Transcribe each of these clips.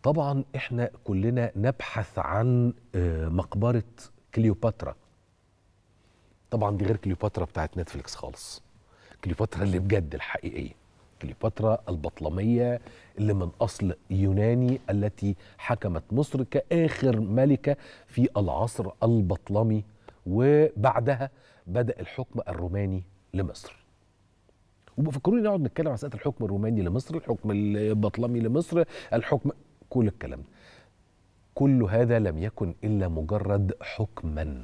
طبعا احنا كلنا نبحث عن آه، مقبره كليوباترا طبعا دي غير كليوباترا بتاعت نتفليكس خالص كليوباترا اللي بجد الحقيقيه كليوباترا البطلميه اللي من اصل يوناني التي حكمت مصر كاخر ملكه في العصر البطلمي وبعدها بدا الحكم الروماني لمصر وبفكروني نقعد نتكلم عن مساله الحكم الروماني لمصر الحكم البطلمي لمصر الحكم كل الكلام ده كل هذا لم يكن الا مجرد حكما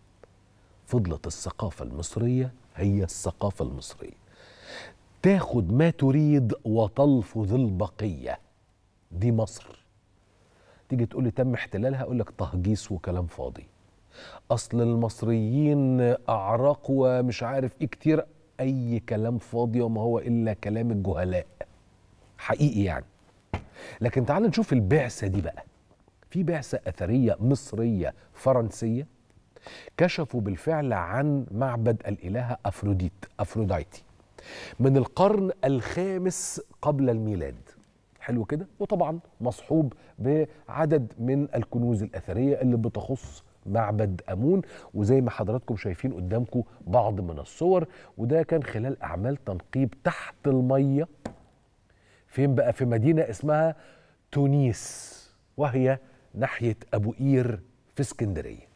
فضلت الثقافه المصريه هي الثقافه المصريه تاخد ما تريد وتلفظ البقيه دي مصر تيجي تقول لي تم احتلالها اقول لك تهجيس وكلام فاضي اصل المصريين اعراق ومش عارف ايه كتير اي كلام فاضي وما هو الا كلام الجهلاء حقيقي يعني لكن تعال نشوف البعثه دي بقى في بعثه اثريه مصريه فرنسيه كشفوا بالفعل عن معبد الالهه افروديت افروديتي من القرن الخامس قبل الميلاد حلو كده وطبعا مصحوب بعدد من الكنوز الاثريه اللي بتخص معبد امون وزي ما حضراتكم شايفين قدامكم بعض من الصور وده كان خلال اعمال تنقيب تحت الميه فين بقى في مدينه اسمها تونيس وهي ناحيه ابو قير في اسكندريه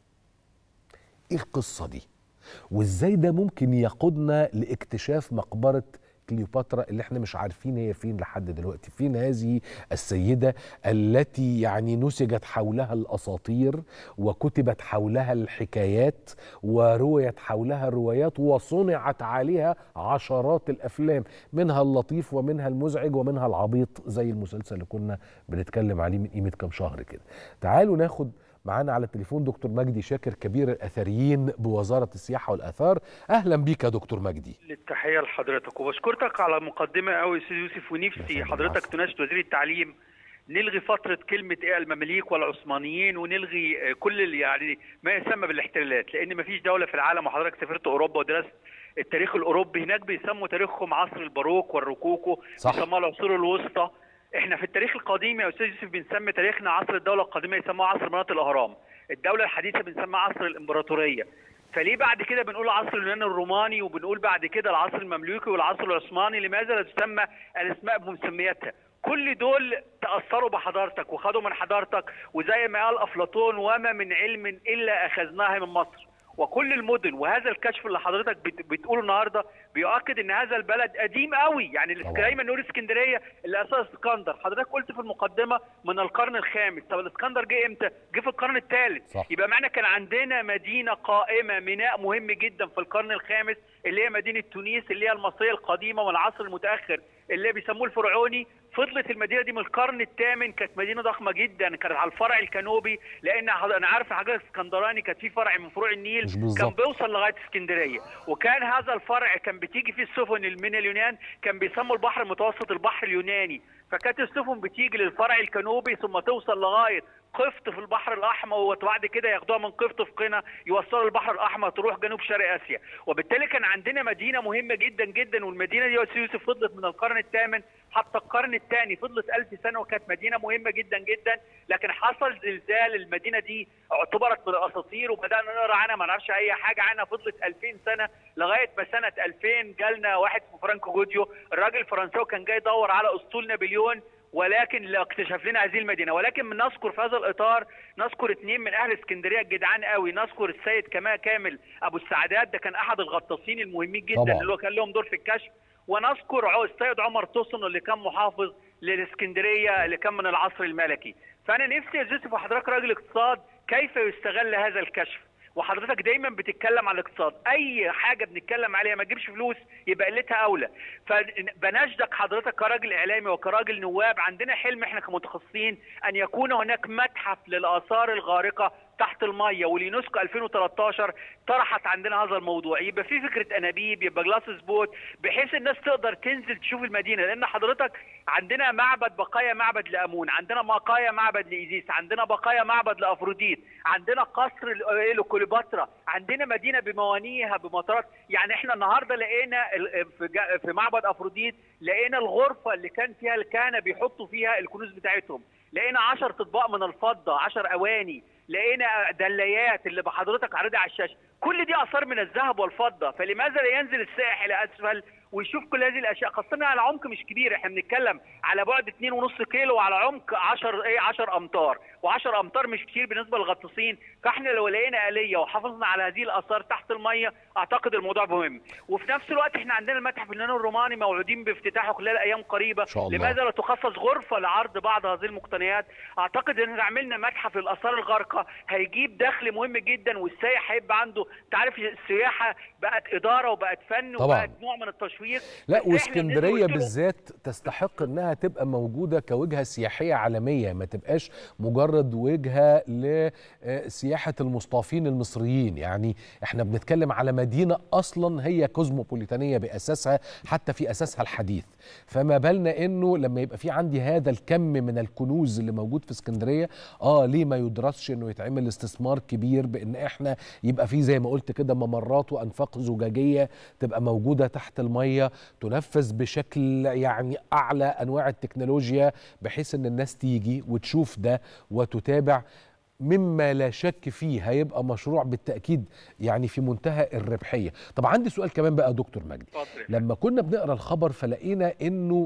ايه القصه دي وازاي ده ممكن يقودنا لاكتشاف مقبره كليوباترا اللي احنا مش عارفين هي فين لحد دلوقتي فين هذه السيدة التي يعني نسجت حولها الأساطير وكتبت حولها الحكايات ورويت حولها الروايات وصنعت عليها عشرات الأفلام منها اللطيف ومنها المزعج ومنها العبيط زي المسلسل اللي كنا بنتكلم عليه من قيمة كام شهر كده تعالوا ناخد معانا على التليفون دكتور مجدي شاكر كبير الأثريين بوزارة السياحة والآثار أهلا بيك يا دكتور مجدي التحية لحضرتك وبشكرك على مقدمة قوي يا استاذ يوسف ونفسي حضرتك تناشد وزير التعليم نلغي فترة كلمة ايه المماليك والعثمانيين ونلغي كل ال- يعني ما يسمى بالاحتلالات لأن مفيش دولة في العالم وحضرتك سافرت أوروبا ودرست التاريخ الأوروبي هناك بيسموا تاريخهم عصر الباروك والروكوكو صح. بيسموها العصور الوسطى احنا في التاريخ القديم يا استاذ يوسف بنسمي تاريخنا عصر الدوله القديمه يسموها عصر بنات الاهرام الدوله الحديثه بنسميها عصر الامبراطوريه فليه بعد كده بنقول عصر اليونان الروماني وبنقول بعد كده العصر المملوكي والعصر العثماني لماذا لا تسمى الاسماء بمسمياتها كل دول تاثروا بحضارتك وخدوا من حضارتك وزي ما قال افلاطون وما من علم الا اخذناه من مصر وكل المدن وهذا الكشف اللي حضرتك بت- بتقوله النهارده بيؤكد ان هذا البلد قديم قوي يعني الاسك- طبعاً. دايما نقول اسكندريه اللي اساسها اسكندر حضرتك قلت في المقدمه من القرن الخامس طب الاسكندر جه امتى جه في القرن الثالث صح. يبقى معنى كان عندنا مدينه قائمه ميناء مهم جدا في القرن الخامس اللي هي مدينه تونس اللي هي المصريه القديمه والعصر المتاخر اللي بيسموه الفرعوني فضلت المدينه دي من القرن الثامن كانت مدينه ضخمه جدا كانت على الفرع الكانوبي لان حض- انا عارف حضرتك اسكندراني كانت في فرع من فروع النيل مش كان بالظبط. بيوصل لغايه اسكندريه وكان هذا الفرع كان بتيجي فيه السفن من اليونان كان بيسموا البحر المتوسط البحر اليوناني فكانت السفن بتيجي للفرع الكانوبي ثم توصل لغايه قفط في البحر الاحمر وبعد كده ياخدوها من قفط في قنا يوصلوا البحر الاحمر تروح جنوب شرق اسيا وبالتالي كان عندنا مدينه مهمه جدا جدا والمدينه دي يا أستاذ يوسف فضلت من القرن الثامن حتى القرن الثاني فضلت ألف سنه وكانت مدينه مهمه جدا جدا لكن حصل زلزال المدينه دي اعتبرت من الاساطير وبدانا نقرا عنها ما نعرفش اي حاجه عنها فضلت 2000 سنه لغايه ما سنه 2000 جالنا واحد اسمه فرانكو جوديو الراجل الفرنساوي كان جاي يدور على اسطول نابليون ولكن لا اكتشف لنا هذه المدينه ولكن من نذكر في هذا الاطار نذكر اثنين من اهل اسكندريه الجدعان قوي نذكر السيد كمال كامل ابو السعدات ده كان احد الغطاسين المهمين جدا طبعا. اللي هو كان لهم دور في الكشف ونذكر عو- السيد عمر توسن اللي كان محافظ للاسكندريه اللي كان من العصر الملكي فانا نفسي يا يوسف وحضرتك راجل اقتصاد كيف يستغل هذا الكشف وحضرتك دايما بتتكلم عن الاقتصاد اي حاجه بنتكلم عليها ما تجيبش فلوس يبقى قلتها اولى فبنشدك حضرتك كراجل اعلامي وكراجل نواب عندنا حلم احنا كمتخصصين ان يكون هناك متحف للاثار الغارقه تحت الميه واليونسكو 2013 طرحت عندنا هذا الموضوع يبقى في فكره انابيب يبقى جلاسس بوت بحيث الناس تقدر تنزل تشوف المدينه لان حضرتك عندنا معبد بقايا معبد لامون عندنا بقايا معبد لايزيس عندنا بقايا معبد لافروديت عندنا قصر ل- لكليوباترا عندنا مدينه بموانيها بمطارات يعني احنا النهارده لقينا ال- في جا- في معبد افروديت لقينا الغرفه اللي كان فيها الكهنه بيحطوا فيها الكنوز بتاعتهم لقينا 10 اطباق من الفضه 10 اواني لقينا دلايات اللي بحضرتك عارضها على الشاشه كل دي اثار من الذهب والفضه فلماذا لا ينزل السائح الى اسفل ويشوف كل هذه الاشياء خاصه على عمق مش كبير احنا بنتكلم على بعد 2.5 كيلو وعلى عمق 10 ايه 10 امتار و10 امتار مش كتير بالنسبه للغطاسين فاحنا لو لقينا اليه وحافظنا على هذه الاثار تحت الميه اعتقد الموضوع مهم وفي نفس الوقت احنا عندنا المتحف اليوناني الروماني موعودين بافتتاحه خلال ايام قريبه شاء الله. لماذا لا تخصص غرفه لعرض بعض هذه المقتنيات اعتقد ان إذا عملنا متحف للاثار الغارقه هيجيب دخل مهم جدا والسائح هيبقى عنده انت عارف السياحه بقت اداره وبقت فن طبعاً. وبقت نوع من التشويق لا بس إحنا واسكندريه بننزل قلت له- بالذات تستحق انها تبقى موجوده كوجهه سياحيه عالميه ما تبقاش مجرد وجهه لسياحه المصطافين المصريين يعني احنا بنتكلم على مدينه اصلا هي كوزموبوليتانيه باساسها حتى في اساسها الحديث فما بالنا انه لما يبقى في عندي هذا الكم من الكنوز اللي موجود في اسكندريه اه ليه ما يدرسش انه يتعمل استثمار كبير بان احنا يبقى في زي ما قلت كده ممرات وانفاق زجاجيه تبقى موجوده تحت الميه تنفذ بشكل يعني اعلى انواع التكنولوجيا بحيث ان الناس تيجي وتشوف ده وتتابع مما لا شك فيه هيبقى مشروع بالتاكيد يعني في منتهى الربحيه طب عندي سؤال كمان بقى يا دكتور مجدي اتفضل. لما كنا بنقرا الخبر فلقينا انه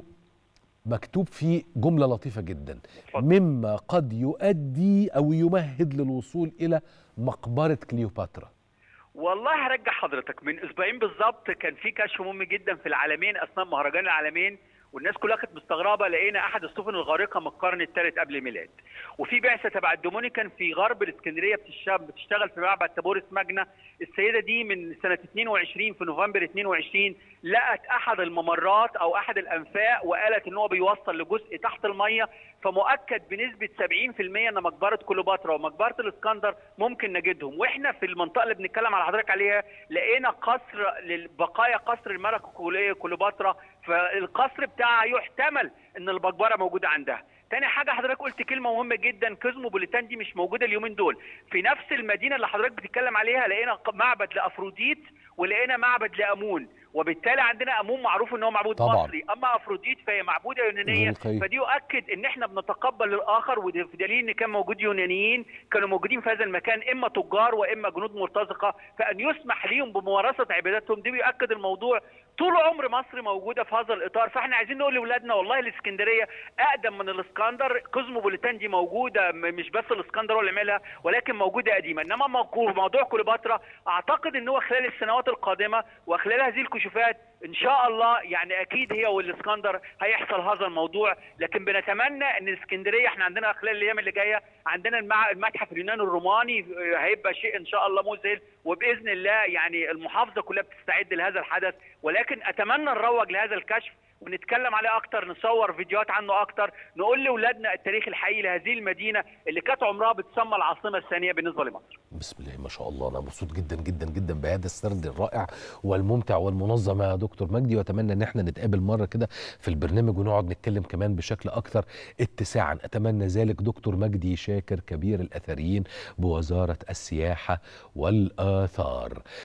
مكتوب فيه جمله لطيفه جدا اتفضل. مما قد يؤدي او يمهد للوصول الى مقبره كليوباترا والله هرجع حضرتك من اسبوعين بالظبط كان في كشف مهم جدا في العالمين اثناء مهرجان العالمين والناس كلها كانت مستغربه لقينا احد السفن الغارقه من القرن الثالث قبل الميلاد وفي بعثه تبع الدومونيكان في غرب الاسكندريه بتشتغل, بتشتغل في معبد تابورس ماجنا السيده دي من سنه 22 في نوفمبر 22 لقت احد الممرات او احد الانفاق وقالت ان هو بيوصل لجزء تحت الميه فمؤكد بنسبه 70% ان مقبره كليوباترا ومقبره الاسكندر ممكن نجدهم واحنا في المنطقه اللي بنتكلم على حضرتك عليها لقينا قصر لبقايا قصر الملك كولي- كليوباترا فالقصر بتاعها يحتمل ان المقبره موجوده عندها تاني حاجة حضرتك قلت كلمة مهمة جدا كوزموبوليتان دي مش موجودة اليومين دول في نفس المدينة اللي حضرتك بتتكلم عليها لقينا ق- معبد لأفروديت ولقينا معبد لأمون وبالتالي عندنا أمون معروف ان هو معبود طبعاً. مصري اما افروديت فهي معبودة يونانية غريقية. فدي يؤكد ان احنا بنتقبل الاخر وده في دليل ان كان موجود يونانيين كانوا موجودين في هذا المكان اما تجار واما جنود مرتزقه فان يسمح ليهم بممارسه عباداتهم دي بيؤكد الموضوع طول عمر مصر موجوده في هذا الاطار فاحنا عايزين نقول لاولادنا والله الاسكندريه اقدم من الاسكندر كوزموبوليتان دي موجوده م- مش بس الاسكندر هو اللي عملها ولكن موجوده قديما انما موضوع- موضوع كليوباترا اعتقد ان هو خلال السنوات القادمه وخلال هذه الكشوفات ان شاء الله يعني اكيد هي والاسكندر هيحصل هذا الموضوع لكن بنتمنى ان الاسكندريه احنا عندنا خلال الايام اللي جايه عندنا المع- المتحف اليوناني الروماني آه، هيبقى شيء ان شاء الله مذهل وباذن الله يعني المحافظه كلها بتستعد لهذا الحدث ولكن اتمنى نروج لهذا الكشف ونتكلم عليه اكتر نصور فيديوهات عنه اكتر نقول لاولادنا التاريخ الحقيقي لهذه المدينه اللي كانت عمرها بتسمى العاصمه الثانيه بالنسبه لمصر بسم الله ما شاء الله انا مبسوط جدا جدا جدا بهذا السرد الرائع والممتع والمنظم يا دكتور مجدي واتمنى ان احنا نتقابل مره كده في البرنامج ونقعد نتكلم كمان بشكل اكثر اتساعا اتمنى ذلك دكتور مجدي شاكر كبير الاثريين بوزاره السياحه والاثار